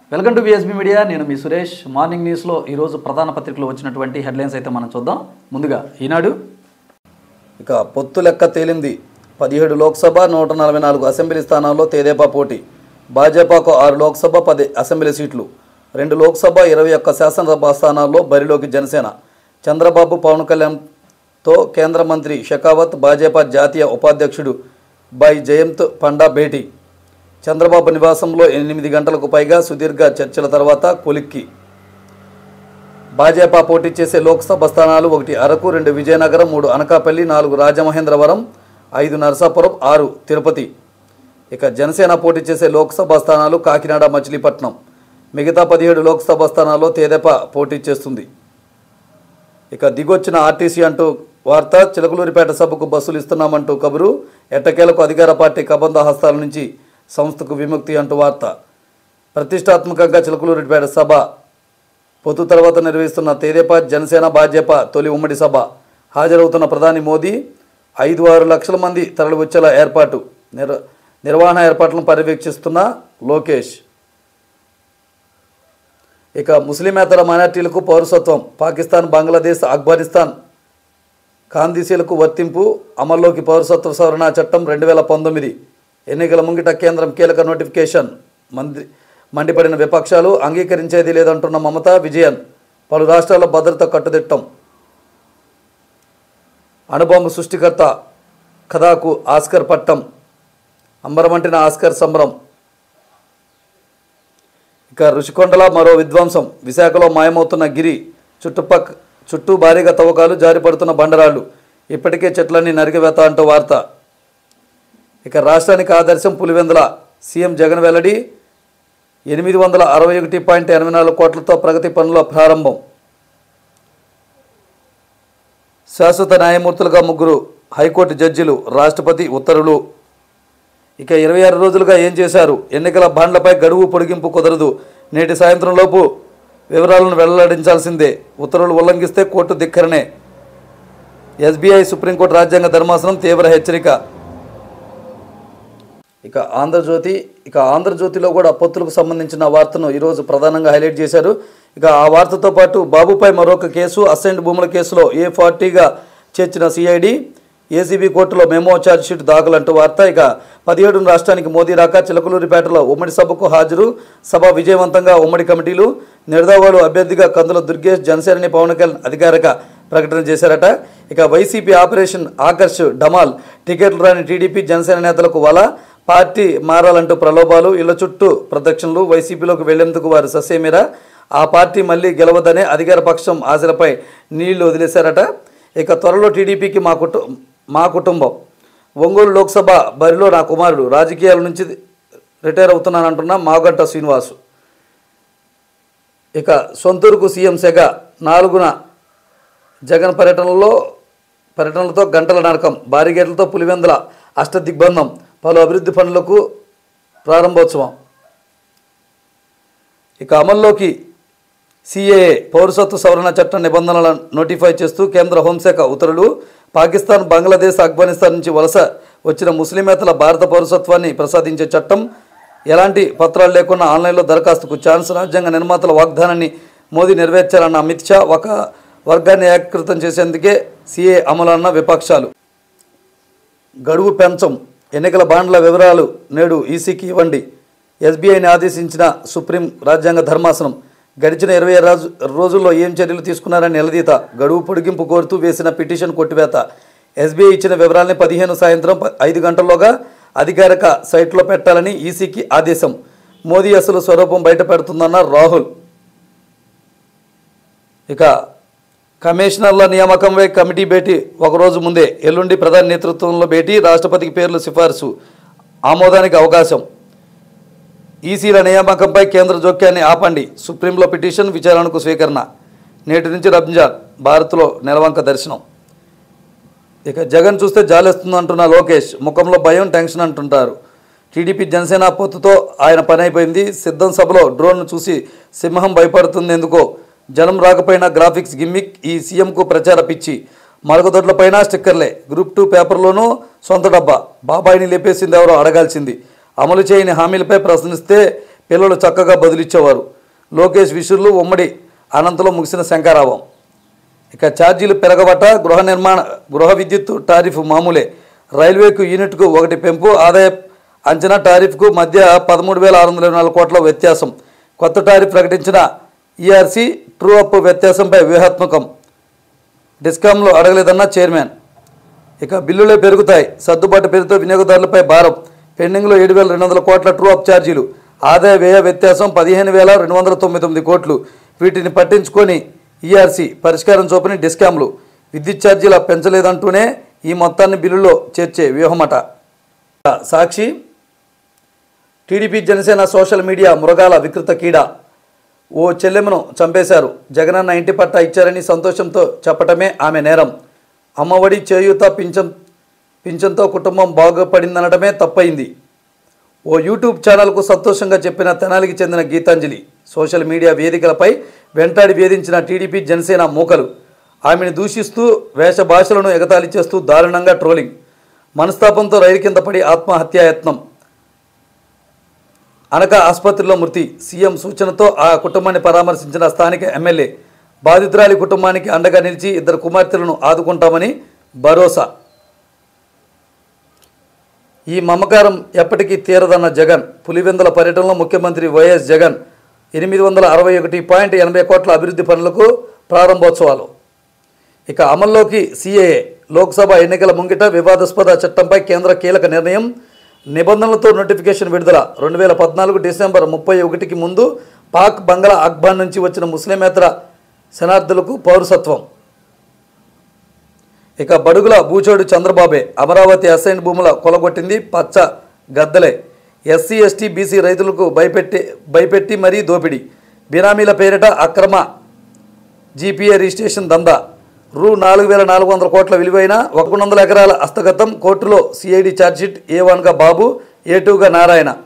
welcome to BSB media నేను మీ Suresh morning న్యూస్లో ఈరోజు ప్రధాన పత్రికలో వచ్చినటువంటి హెడ్లైన్స్ అయితే మనం చూద్దాం ముందుగా ఈనాడు ఇక పొత్తు లెక్క తేలింది పదిహేడు లోక్సభ నూట నలభై నాలుగు అసెంబ్లీ స్థానాల్లో తెదేపా పోటీ భాజపాకు ఆరు లోక్సభ పది అసెంబ్లీ సీట్లు రెండు లోక్సభ ఇరవై ఒక్క శాసనసభ స్థానాల్లో బరిలోకి జనసేన చంద్రబాబు పవన్ కళ్యాణ్తో కేంద్ర మంత్రి షెకావత్ భాజపా జాతీయ ఉపాధ్యక్షుడు బై జయంత్ పండా భేటీ చంద్రబాబు నివాసంలో ఎనిమిది గంటలకు పైగా సుదీర్ఘ చర్చల తర్వాత కొలిక్కి భాజపా పోటీ చేసే లోక్సభ స్థానాలు ఒకటి అరకు రెండు విజయనగరం మూడు అనకాపల్లి నాలుగు రాజమహేంద్రవరం ఐదు నరసాపురం ఆరు తిరుపతి ఇక జనసేన పోటీ చేసే లోక్సభ స్థానాలు కాకినాడ మచిలీపట్నం మిగతా పదిహేడు లోక్సభ స్థానాల్లో తేదెప పోటీ చేస్తుంది ఇక దిగొచ్చిన ఆర్టీసీ అంటూ వార్త చిలకలూరిపేట సభకు బస్సులు ఇస్తున్నామంటూ కబురు ఎట్టకేలకు అధికార పార్టీ కబంధ హస్తాల నుంచి సంస్థకు విముక్తి అంటూ వార్త ప్రతిష్టాత్మకంగా చిలకలూరిపేట సభ పొత్తు తర్వాత నిర్వహిస్తున్న తెదేపా జనసేన భాజపా తొలి ఉమ్మడి సభ హాజరవుతున్న ప్రధాని మోదీ ఐదు ఆరు లక్షల మంది తరలివచ్చేలా ఏర్పాటు నిర్ నిర్వహణ ఏర్పాట్లను పర్యవేక్షిస్తున్న లోకేష్ ఇక ముస్లిమేతర మైనార్టీలకు పౌరసత్వం పాకిస్తాన్ బంగ్లాదేశ్ ఆఫ్ఘనిస్తాన్ కాందీసీలకు వర్తింపు అమల్లోకి పౌరసత్వ సవరణ చట్టం రెండు వేల పంతొమ్మిది ఎన్నికల ముంగిట కేంద్రం కీలక నోటిఫికేషన్ మంది మండిపడిన విపక్షాలు అంగీకరించేది లేదంటున్న మమతా విజయన్ పలు రాష్ట్రాల భద్రత కట్టుదిట్టం అణుబాంబు సృష్టికర్త కథాకు ఆస్కర్ పట్టం అంబరమంటిన ఆస్కర్ సంబరం ఇక రుషికొండల మరో విధ్వంసం విశాఖలో మాయమవుతున్న గిరి చుట్టుపక్క చుట్టూ భారీగా తవ్వకాలు జారిపడుతున్న బండరాళ్ళు ఇప్పటికే చెట్లన్నీ నరికివేత అంటూ వార్త ఇక రాష్ట్రానికి ఆదర్శం పులివెందుల సీఎం జగన్ వెల్లడి ఎనిమిది వందల అరవై ఒకటి పాయింట్ ఎనభై నాలుగు కోట్లతో ప్రగతి పనుల ప్రారంభం శాశ్వత న్యాయమూర్తులుగా ముగ్గురు హైకోర్టు జడ్జిలు రాష్ట్రపతి ఉత్తర్వులు ఇక ఇరవై ఆరు రోజులుగా ఏం చేశారు ఎన్నికల బాండ్లపై గడువు పొడిగింపు కుదరదు నేటి సాయంత్రం లోపు వివరాలను వెల్లడించాల్సిందే ఉత్తర్వులు ఉల్లంఘిస్తే కోర్టు ధిక్కరనే ఎస్బీఐ సుప్రీంకోర్టు రాజ్యాంగ ధర్మాసనం తీవ్ర హెచ్చరిక ఇక ఆంధ్రజ్యోతి ఇక ఆంధ్రజ్యోతిలో కూడా పొత్తులకు సంబంధించిన వార్తను ఈరోజు ప్రధానంగా హైలైట్ చేశారు ఇక ఆ వార్తతో పాటు బాబుపై మరొక కేసు అసెంట్ భూముల కేసులో ఏ ఫార్టీగా చేర్చిన సిఐడి ఏసీబీ కోర్టులో మెమో ఛార్జ్షీట్ దాఖలంటూ వార్త ఇక పదిహేడు రాష్ట్రానికి మోదీ రాక చిలకలూరిపేటలో ఉమ్మడి సభకు హాజరు సభ విజయవంతంగా ఉమ్మడి కమిటీలు నిడదవాడు అభ్యర్థిగా కందుల దుర్గేష్ జనసేనని పవన్ కళ్యాణ్ అధికారిక ప్రకటన చేశారట ఇక వైసీపీ ఆపరేషన్ ఆకర్ష్ డమాల్ టికెట్లు రాని టీడీపీ జనసేన నేతలకు వల పార్టీ మారాలంటూ ప్రలోభాలు ఇళ్ల చుట్టూ ప్రదక్షిణలు వైసీపీలోకి వెళ్లేందుకు వారు ససేమిరా ఆ పార్టీ మళ్ళీ గెలవదనే అధికార పక్షం ఆశలపై నీళ్లు వదిలేశారట ఇక త్వరలో టీడీపీకి మా కుటు మా కుటుంబం ఒంగోలు లోక్సభ బరిలో నా కుమారుడు రాజకీయాల నుంచి రిటైర్ అవుతున్నానంటున్న మాగంట శ్రీనివాసు ఇక సొంతూరుకు సీఎం సెగ నాలుగున జగన్ పర్యటనలో పర్యటనలతో గంటల నరకం భారీ గేట్లతో పులివెందుల అష్టదిగ్బంధం పలు అభివృద్ధి పనులకు ప్రారంభోత్సవం ఇక అమల్లోకి సిఏఏ పౌరసత్వ సవరణ చట్ట నిబంధనలను నోటిఫై చేస్తూ కేంద్ర హోంశాఖ ఉత్తర్వులు పాకిస్తాన్ బంగ్లాదేశ్ ఆఫ్ఘనిస్తాన్ నుంచి వలస వచ్చిన ముస్లిమేతల భారత పౌరసత్వాన్ని ప్రసాదించే చట్టం ఎలాంటి పత్రాలు లేకుండా ఆన్లైన్లో దరఖాస్తుకు ఛాన్స్ రాజ్యాంగ నిర్మాతల వాగ్దానాన్ని మోదీ నెరవేర్చారన్న అమిత్ షా ఒక వర్గాన్ని ఏకీకృతం చేసేందుకే సిఏ అమలన్న విపక్షాలు గడువు పెంచం ఎన్నికల బాండ్ల వివరాలు నేడు ఈసీకి ఇవ్వండి ఎస్బీఐని ఆదేశించిన సుప్రీం రాజ్యాంగ ధర్మాసనం గడిచిన ఇరవై రాజు రోజుల్లో ఏం చర్యలు తీసుకున్నారని నిలదీత గడువు పొడిగింపు కోరుతూ వేసిన పిటిషన్ కొట్టివేత ఎస్బీఐ ఇచ్చిన వివరాల్ని పదిహేను సాయంత్రం ప- ఐదు గంటల్లోగా అధికారిక సైట్లో పెట్టాలని ఈసీకి ఆదేశం మోదీ అసలు స్వరూపం బయట పెడుతుందన్న రాహుల్ ఇక కమిషనర్ల నియామకంపై కమిటీ భేటీ ఒకరోజు ముందే ఎల్లుండి ప్రధాని నేతృత్వంలో భేటీ రాష్ట్రపతికి పేర్లు సిఫార్సు ఆమోదానికి అవకాశం ఈసీల నియామకంపై కేంద్ర జోక్యాన్ని ఆపండి సుప్రీంలో పిటిషన్ విచారణకు స్వీకరణ నేటి నుంచి రంజాన్ భారత్లో నెలవంక దర్శనం ఇక జగన్ చూస్తే జాలేస్తుందంటున్న లోకేష్ ముఖంలో భయం టెన్షన్ అంటుంటారు టీడీపీ జనసేన పొత్తుతో ఆయన పని అయిపోయింది సిద్ధం సభలో డ్రోన్ను చూసి సింహం భయపడుతుంది ఎందుకో జనం రాకపోయినా గ్రాఫిక్స్ గిమ్మిక్ ఈ సీఎంకు ప్రచార పిచ్చి మరుగుదొడ్లపైన స్టిక్కర్లే గ్రూప్ టూ పేపర్లోనూ సొంత డబ్బా బాబాయిని లేపేసింది ఎవరో అడగాల్సింది అమలు చేయని హామీలపై ప్రశ్నిస్తే పిల్లలు చక్కగా బదులిచ్చేవారు లోకేష్ విషుర్లు ఉమ్మడి అనంతలో ముగిసిన శంకారావం ఇక ఛార్జీలు పెరగబట్ట గృహ నిర్మాణ గృహ విద్యుత్ టారిఫ్ మామూలే రైల్వేకు యూనిట్కు ఒకటి పెంపు ఆదాయ అంచనా టారిఫ్కు మధ్య పదమూడు వేల ఆరు వందల నాలుగు కోట్ల వ్యత్యాసం కొత్త టారిఫ్ ప్రకటించిన ఈఆర్సీ ట్రూ అప్ వ్యత్యాసంపై వ్యూహాత్మకం డిస్కాంలో అడగలేదన్న చైర్మన్ ఇక బిల్లులే పెరుగుతాయి సర్దుబాటు పేరుతో వినియోగదారులపై భారం పెండింగ్లో ఏడు వేల రెండు వందల కోట్ల ట్రూ అప్ ఛార్జీలు ఆదాయ వ్యయ వ్యత్యాసం పదిహేను వేల రెండు వందల తొంభై తొమ్మిది కోట్లు వీటిని పట్టించుకొని ఈఆర్సీ పరిష్కారం చూపని డిస్కాంలు విద్యుత్ ఛార్జీల పెంచలేదంటూనే ఈ మొత్తాన్ని బిల్లులో చేర్చే వ్యూహమట Sakshi TDP Janasena social media మృగాల వికృత కీడ ఓ చెల్లెమ్మను చంపేశారు జగనన్న ఇంటి పట్ట ఇచ్చారని సంతోషంతో చెప్పటమే ఆమె నేరం అమ్మఒడి చేయూత పింఛన్ పింఛన్తో కుటుంబం బాగుపడిందనటమే తప్పయింది ఓ యూట్యూబ్ ఛానల్కు సంతోషంగా చెప్పిన తెనాలికి చెందిన గీతాంజలి సోషల్ మీడియా వేదికలపై వెంటాడి వేధించిన టీడీపీ జనసేన మూకలు ఆమెను దూషిస్తూ వేష భాషలను ఎగతాళి చేస్తూ దారుణంగా ట్రోలింగ్ మనస్తాపంతో రైలు కింద పడి ఆత్మహత్యాయత్నం అనక ఆసుపత్రిలో మృతి సీఎం సూచనతో ఆ కుటుంబాన్ని పరామర్శించిన స్థానిక ఎమ్మెల్యే బాధితురాలి కుటుంబానికి అండగా నిలిచి ఇద్దరు కుమార్తెలను ఆదుకుంటామని భరోసా ఈ మమకారం ఎప్పటికీ తీరదన్న జగన్ పులివెందుల పర్యటనలో ముఖ్యమంత్రి వైఎస్ జగన్ ఎనిమిది వందల అరవై ఒకటి పాయింట్ ఎనభై కోట్ల అభివృద్ధి పనులకు ప్రారంభోత్సవాలు ఇక అమల్లోకి సిఏఏ లోక్సభ ఎన్నికల ముంగిట వివాదాస్పద చట్టంపై కేంద్ర కీలక నిర్ణయం నిబంధనలతో నోటిఫికేషన్ విడుదల రెండు వేల పద్నాలుగు డిసెంబర్ ముప్పై ఒకటికి ముందు పాక్ బంగ్లా అక్బాన్ నుంచి వచ్చిన ముస్లిమేతర శనార్థులకు పౌరసత్వం ఇక బడుగుల బూచోడు చంద్రబాబే అమరావతి అసైన్ భూముల కొలగొట్టింది పచ్చ గద్దలే ఎస్సీ ఎస్టీ బీసీ రైతులకు భయపెట్టి భయపెట్టి మరీ దోపిడీ బినామీల పేరిట అక్రమ జీపీఏ రిజిస్ట్రేషన్ దందా రూ నాలుగు వేల నాలుగు వందల కోట్ల విలువైన ఒక వందల ఎకరాల హస్తగతం కోర్టులో సిఐడి ఛార్జ్షీట్ ఏ వన్గా బాబు ఏ టూగా నారాయణ